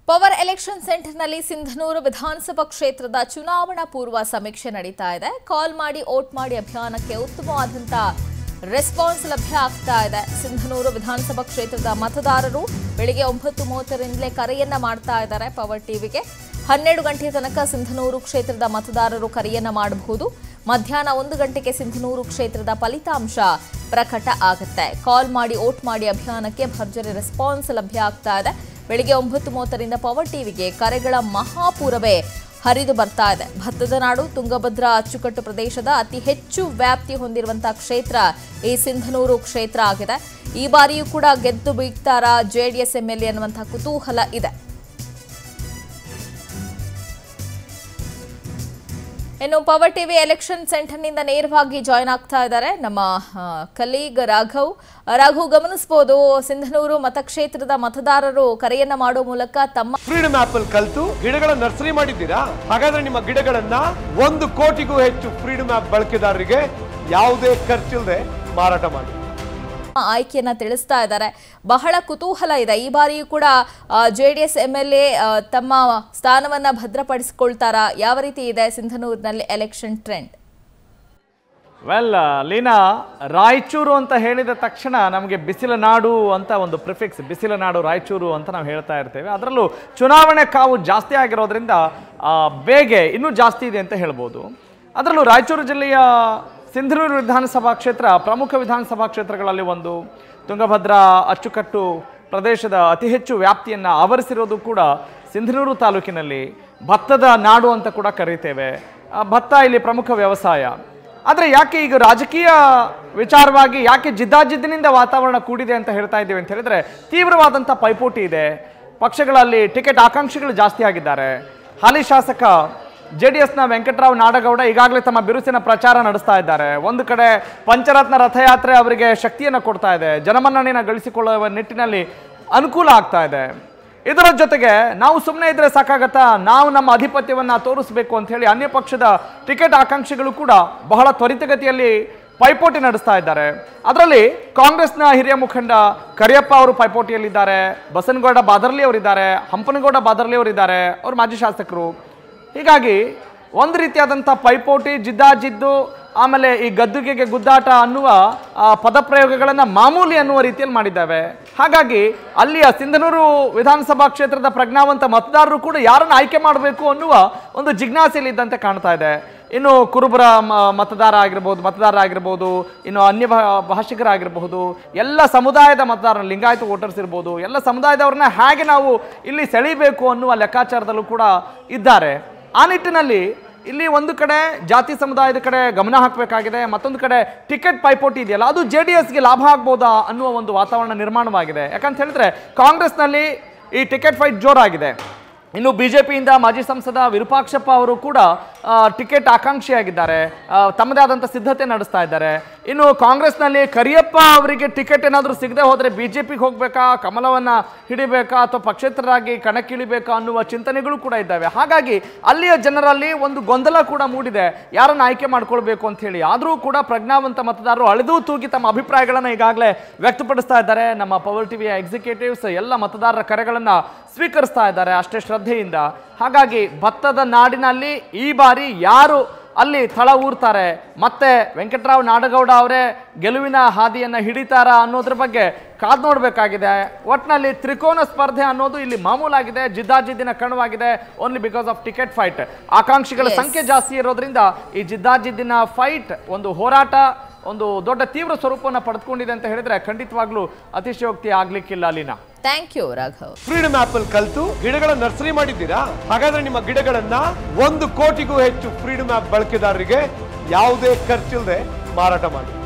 Power election ಸೆಂಟರ್ನಲ್ಲಿ ಸಿಂಧನೂರು ವಿಧಾನಸಭಾ ಕ್ಷೇತ್ರದ ಚುನಾವಣಾ ಪೂರ್ವ ಸಮೀಕ್ಷೆ ನಡೀತಾ ಇದೆ ಕಾಲ್ ಮಾಡಿ ಓಟ್ ಮಾಡಿ ಅಭಿಯಾನಕ್ಕೆ ಉತ್ತಮವಾದಂತ ರೆಸ್ಪಾನ್ಸ್ ಲಭ್ಯ ಆಗ್ತಾ ಇದೆ ಸಿಂಧನೂರು ವಿಧಾನಸಭಾ ಕ್ಷೇತ್ರದ ಮತದಾರರು ಬೆಳಿಗ್ಗೆ ಒಂಬತ್ತು ಮೂವತ್ತರಿಂದಲೇ ಕರೆಯನ್ನ ಮಾಡ್ತಾ ಇದ್ದಾರೆ ಪವರ್ ಟಿವಿಗೆ ಹನ್ನೆರಡು ಗಂಟೆಯ ತನಕ ಸಿಂಧನೂರು ಕ್ಷೇತ್ರದ ಮತದಾರರು ಕರೆಯನ್ನ ಮಾಡಬಹುದು ಮಧ್ಯಾಹ್ನ ಒಂದು ಗಂಟೆಗೆ ಸಿಂಧನೂರು ಕ್ಷೇತ್ರದ ಫಲಿತಾಂಶ ಪ್ರಕಟ ಆಗುತ್ತೆ ಕಾಲ್ ಮಾಡಿ ಓಟ್ ಮಾಡಿ ಅಭಿಯಾನಕ್ಕೆ ಭರ್ಜರಿ ರೆಸ್ಪಾನ್ಸ್ ಲಭ್ಯ ಆಗ್ತಾ ಇದೆ ಬೆಳಿಗ್ಗೆ ಒಂಬತ್ತು ಮೂವತ್ತರಿಂದ ಪವರ್ ಟಿವಿಗೆ ಕರೆಗಳ ಮಹಾಪೂರವೇ ಹರಿದು ಬರ್ತಾ ಇದೆ ಭತ್ತದ ನಾಡು ತುಂಗಭದ್ರಾ ಅಚ್ಚುಕಟ್ಟು ಪ್ರದೇಶದ ಅತಿ ಹೆಚ್ಚು ವ್ಯಾಪ್ತಿ ಹೊಂದಿರುವಂತಹ ಕ್ಷೇತ್ರ ಈ ಸಿಂಧನೂರು ಕ್ಷೇತ್ರ ಆಗಿದೆ ಈ ಬಾರಿಯೂ ಕೂಡ ಗೆದ್ದು ಬೀಗ್ತಾರಾ ಜೆಡಿಎಸ್ ಎಂಎಲ್ಎ ಅನ್ನುವಂತಹ ಕುತೂಹಲ ಇದೆ ಇನ್ನು ಪವರ್ ಟಿವಿ ಎಲೆಕ್ಷನ್ ಸೆಂಟರ್ನಿಂದ ನೇರವಾಗಿ ಜಾಯ್ನ್ ಆಗ್ತಾ ಇದ್ದಾರೆ ನಮ್ಮ ಕಲೀಗ್ ರಾಘವ್ ರಾಘವ್ ಗಮನಿಸಬಹುದು ಸಿಂಧನೂರು ಮತಕ್ಷೇತ್ರದ ಮತದಾರರು ಕರೆಯನ್ನ ಮಾಡೋ ಮೂಲಕ ತಮ್ಮ ಫ್ರೀಡಮ್ ಆಪ್ ಅಲ್ಲಿ ಕಲ್ತು ಗಿಡಗಳ ನರ್ಸರಿ ಮಾಡಿದ್ದೀರಾ ಹಾಗಾದ್ರೆ ನಿಮ್ಮ ಗಿಡಗಳನ್ನ ಒಂದು ಕೋಟಿಗೂ ಹೆಚ್ಚು ಫ್ರೀಡಮ್ ಆಪ್ ಬಳಕೆದಾರರಿಗೆ ಯಾವುದೇ ಖರ್ಚಿಲ್ಲದೆ ಮಾರಾಟ ಮಾಡಿ ಆಯ್ಕೆಯನ್ನ ತಿಳಿಸ್ತಾ ಇದ್ದಾರೆ ಬಹಳ ಕುತೂಹಲ ಇದೆ ಈ ಬಾರಿಯೂ ಕೂಡ ಜೆಡಿಎಸ್ ಎಂ ಎಲ್ ಎ ತಮ್ಮ ಸ್ಥಾನವನ್ನ ಭದ್ರಪಡಿಸಿಕೊಳ್ತಾರಾ ಯಾವ ರೀತಿ ಇದೆ ಸಿಂಧನೂರಿನಲ್ಲಿ election trend well Leena Raichur ಅಂತ ಹೇಳಿದ ತಕ್ಷಣ ನಮಗೆ ಬಿಸಿಲ ನಾಡು ಅಂತ ಒಂದು ಪ್ರಿಫಿಕ್ಸ್ ಬಿಸಿಲ ನಾಡು ರಾಯಚೂರು ಅಂತ ನಾವು ಹೇಳ್ತಾ ಇರ್ತೇವೆ ಅದರಲ್ಲೂ ಚುನಾವಣೆ ಕಾವು ಜಾಸ್ತಿ ಆಗಿರೋದ್ರಿಂದ ಆ, ಬೇಗೆ ಇನ್ನೂ ಜಾಸ್ತಿ ಇದೆ ಅಂತ ಹೇಳ್ಬೋದು ಅದರಲ್ಲೂ ರಾಯಚೂರು ಜಿಲ್ಲೆಯ ಸಿಂಧನೂರು ವಿಧಾನಸಭಾ ಕ್ಷೇತ್ರ ಪ್ರಮುಖ ವಿಧಾನಸಭಾ ಕ್ಷೇತ್ರಗಳಲ್ಲಿ ಒಂದು ತುಂಗಭದ್ರಾ ಅಚ್ಚುಕಟ್ಟು ಪ್ರದೇಶದ ಅತಿ ಹೆಚ್ಚು ವ್ಯಾಪ್ತಿಯನ್ನು ಆವರಿಸಿರೋದು ಕೂಡ ಸಿಂಧನೂರು ತಾಲೂಕಿನಲ್ಲಿ ಭತ್ತದ ನಾಡು ಅಂತ ಕೂಡ ಕರೀತೇವೆ ಆ, ಭತ್ತ ಇಲ್ಲಿ ಪ್ರಮುಖ ವ್ಯವಸಾಯ ಆದರೆ ಯಾಕೆ ಈಗ ರಾಜಕೀಯ ವಿಚಾರವಾಗಿ ಯಾಕೆ ಜಿದ್ದಾಜಿದ್ದಿನಿಂದ ವಾತಾವರಣ ಕೂಡಿದೆ ಅಂತ ಹೇಳ್ತಾ ಇದ್ದೀವಿ ಅಂತ ಹೇಳಿದ್ರೆ ತೀವ್ರವಾದಂಥ ಪೈಪೋಟಿ ಇದೆ ಪಕ್ಷಗಳಲ್ಲಿ ಟಿಕೆಟ್ ಆಕಾಂಕ್ಷಿಗಳು ಜಾಸ್ತಿ ಆಗಿದ್ದಾರೆ ಹಾಲಿ ಶಾಸಕ ಜೆ ಡಿ ಎಸ್ನ ವೆಂಕಟರಾವ್ ನಾಡಗೌಡ ಈಗಾಗಲೇ ತಮ್ಮ ಬಿರುಸಿನ ಪ್ರಚಾರ ನಡೆಸ್ತಾ ಇದ್ದಾರೆ ಒಂದು ಕಡೆ ಪಂಚರತ್ನ ರಥಯಾತ್ರೆ ಅವರಿಗೆ ಶಕ್ತಿಯನ್ನು ಕೊಡ್ತಾ ಇದೆ ಜನಮನ್ನಣೆಯನ್ನು ಗಳಿಸಿಕೊಳ್ಳುವ ನಿಟ್ಟಿನಲ್ಲಿ ಅನುಕೂಲ ಆಗ್ತಾ ಇದೆ ಇದರ ಜೊತೆಗೆ ನಾವು ಸುಮ್ಮನೆ ಇದ್ರೆ ಸಾಕಾಗತ್ತಾ ನಾವು ನಮ್ಮ ಅಧಿಪತ್ಯವನ್ನ ತೋರಿಸಬೇಕು ಅಂತ ಹೇಳಿ ಅನ್ಯ ಪಕ್ಷದ ಟಿಕೆಟ್ ಆಕಾಂಕ್ಷಿಗಳು ಕೂಡ ಬಹಳ ತ್ವರಿತಗತಿಯಲ್ಲಿ ಪೈಪೋಟಿ ನಡೆಸ್ತಾ ಇದ್ದಾರೆ ಅದರಲ್ಲಿ ಕಾಂಗ್ರೆಸ್ನ ಹಿರಿಯ ಮುಖಂಡ ಕರಿಯಪ್ಪ ಅವರು ಪೈಪೋಟಿಯಲ್ಲಿದ್ದಾರೆ ಬಸನಗೌಡ ಬಾದರ್ಲಿ ಅವರಿದ್ದಾರೆ ಹಂಪನಗೌಡ ಬಾದರ್ಲಿ ಅವರಿದ್ದಾರೆ ಅವರು ಮಾಜಿ ಶಾಸಕರು ಹೀಗಾಗಿ ಒಂದು ರೀತಿಯಾದಂಥ ಪೈಪೋಟಿ ಜಿದ್ದಾಜಿದ್ದು ಆಮೇಲೆ ಈ ಗದ್ದುಗೆಗೆ ಗುದ್ದಾಟ ಅನ್ನುವ ಆ, ಪದಪ್ರಯೋಗಗಳನ್ನು ಮಾಮೂಲಿ ಅನ್ನುವ ರೀತಿಯಲ್ಲಿ ಮಾಡಿದ್ದಾವೆ ಹಾಗಾಗಿ ಅಲ್ಲಿಯ ಸಿಂಧನೂರು ವಿಧಾನಸಭಾ ಕ್ಷೇತ್ರದ ಪ್ರಜ್ಞಾವಂತ ಮತದಾರರು ಕೂಡ ಯಾರನ್ನು ಆಯ್ಕೆ ಮಾಡಬೇಕು ಅನ್ನುವ ಒಂದು ಜಿಜ್ಞಾಸೆಯಲ್ಲಿ ಇದ್ದಂತೆ ಕಾಣ್ತಾ ಇದೆ ಇನ್ನು ಕುರುಬರ ಮ- ಮತದಾರ ಆಗಿರ್ಬೋದು ಮತದಾರ ಆಗಿರ್ಬೋದು ಇನ್ನು ಅನ್ಯ ಭಾ- ಭಾಷಿಕರಾಗಿರಬಹುದು ಎಲ್ಲ ಸಮುದಾಯದ ಮತದಾರ ಲಿಂಗಾಯತ ವೋಟರ್ಸ್ ಇರ್ಬೋದು ಎಲ್ಲ ಸಮುದಾಯದವ್ರನ್ನ ಹೇಗೆ ನಾವು ಇಲ್ಲಿ ಸೆಳೀಬೇಕು ಅನ್ನುವ ಲೆಕ್ಕಾಚಾರದಲ್ಲೂ ಕೂಡ ಇದ್ದಾರೆ ಆ ನಿಟ್ಟಿನಲ್ಲಿ ಇಲ್ಲಿ ಒಂದು ಕಡೆ ಜಾತಿ ಸಮುದಾಯದ ಕಡೆ ಗಮನ ಹಾಕಬೇಕಾಗಿದೆ ಮತ್ತೊಂದು ಕಡೆ ಟಿಕೆಟ್ ಪೈಪೋಟಿ ಇದೆಯಲ್ಲ ಅದು ಜೆ ಡಿ ಎಸ್ಗೆ ಲಾಭ ಆಗ್ಬೋದಾ ಅನ್ನುವ ಒಂದು ವಾತಾವರಣ ನಿರ್ಮಾಣವಾಗಿದೆ ಯಾಕಂತ ಹೇಳಿದ್ರೆ ಕಾಂಗ್ರೆಸ್ನಲ್ಲಿ ಈ ಟಿಕೆಟ್ ಫೈಟ್ ಜೋರಾಗಿದೆ ಇನ್ನು ಬಿಜೆಪಿಯಿಂದ ಮಾಜಿ ಸಂಸದ ವಿರೂಪಾಕ್ಷಪ್ಪ ಅವರು ಕೂಡ ಆ, ಟಿಕೆಟ್ ಆಕಾಂಕ್ಷಿಯಾಗಿದ್ದಾರೆ ಆ, ತಮ್ಮದೇ ಆದಂಥ ಸಿದ್ಧತೆ ನಡೆಸ್ತಾ ಇದ್ದಾರೆ ಇನ್ನು ಕಾಂಗ್ರೆಸ್ನಲ್ಲಿ ಕರಿಯಪ್ಪ ಅವರಿಗೆ ಟಿಕೆಟ್ ಏನಾದರೂ ಸಿಗದೆ ಹೋದರೆ ಬಿಜೆಪಿಗೆ ಹೋಗ್ಬೇಕಾ ಕಮಲವನ್ನ ಹಿಡಿಬೇಕಾ ಅಥವಾ ಪಕ್ಷೇತರರಾಗಿ ಕಣಕ್ಕಿಳಿಬೇಕಾ ಅನ್ನುವ ಚಿಂತನೆಗಳು ಕೂಡ ಇದ್ದಾವೆ ಹಾಗಾಗಿ ಅಲ್ಲಿಯ ಜನರಲ್ಲಿ ಒಂದು ಗೊಂದಲ ಕೂಡ ಮೂಡಿದೆ ಯಾರನ್ನು ಆಯ್ಕೆ ಮಾಡ್ಕೊಳ್ಬೇಕು ಅಂತ ಹೇಳಿ ಆದರೂ ಕೂಡ ಪ್ರಜ್ಞಾವಂತ ಮತದಾರರು ಅಳೆದು ತೂಗಿ ತಮ್ಮ ಅಭಿಪ್ರಾಯಗಳನ್ನು ಈಗಾಗಲೇ ವ್ಯಕ್ತಪಡಿಸ್ತಾ ಇದ್ದಾರೆ ನಮ್ಮ ಪವರ್ ಟಿವಿಯ ಎಕ್ಸಿಕ್ಯೂಟಿವ್ಸ್ ಎಲ್ಲ ಮತದಾರರ ಕರೆಗಳನ್ನು ಸ್ವೀಕರಿಸ್ತಾ ಇದ್ದಾರೆ ಅಷ್ಟೇ ಶ್ರದ್ಧೆಯಿಂದ ಹಾಗಾಗಿ ಭತ್ತದ ನಾಡಿನಲ್ಲಿ ಈ ಬಾರಿ ಯಾರು ಅಲ್ಲಿ ಥಳ ಊರ್ತಾರೆ ಮತ್ತೆ ವೆಂಕಟರಾವ್ ನಾಡಗೌಡ ಅವರೇ ಗೆಲುವಿನ ಹಾದಿಯನ್ನ ಹಿಡಿತಾರಾ ಅನ್ನೋದ್ರ ಬಗ್ಗೆ ಕಾದ್ ನೋಡಬೇಕಾಗಿದೆ ಒಟ್ನಲ್ಲಿ ತ್ರಿಕೋನ ಸ್ಪರ್ಧೆ ಅನ್ನೋದು ಇಲ್ಲಿ ಮಾಮೂಲಾಗಿದೆ ಜಿದ್ದಾಜಿದ್ದಿನ ಕಣವಾಗಿದೆ only because of ticket fight ಆಕಾಂಕ್ಷಿಗಳ Yes. ಸಂಖ್ಯೆ ಜಾಸ್ತಿ ಇರೋದ್ರಿಂದ ಈ ಜಿದ್ದಾಜಿದ್ದಿನ ಫೈಟ್ ಒಂದು ಹೋರಾಟ ಒಂದು ದೊಡ್ಡ ತೀವ್ರ ಸ್ವರೂಪವನ್ನು ಪಡೆದುಕೊಂಡಿದೆ ಅಂತ ಹೇಳಿದ್ರೆ ಖಂಡಿತವಾಗ್ಲೂ ಅತಿಶಯೋಕ್ತಿ ಆಗ್ಲಿಕ್ಕಿಲ್ಲ ಅಲ್ಲಿನ thank you Raghav freedom app ಅಲ್ಲಿ ಕಲ್ತು ಗಿಡಗಳ ನರ್ಸರಿ ಮಾಡಿದ್ದೀರಾ ಹಾಗಾದ್ರೆ ನಿಮ್ಮ ಗಿಡಗಳನ್ನ ಒಂದು ಕೋಟಿಗೂ ಹೆಚ್ಚು ಫ್ರೀಡಮ್ ಆಪ್ ಬಳಕೆದಾರರಿಗೆ ಯಾವುದೇ ಖರ್ಚಿಲ್ಲದೆ ಮಾರಾಟ ಮಾಡಿ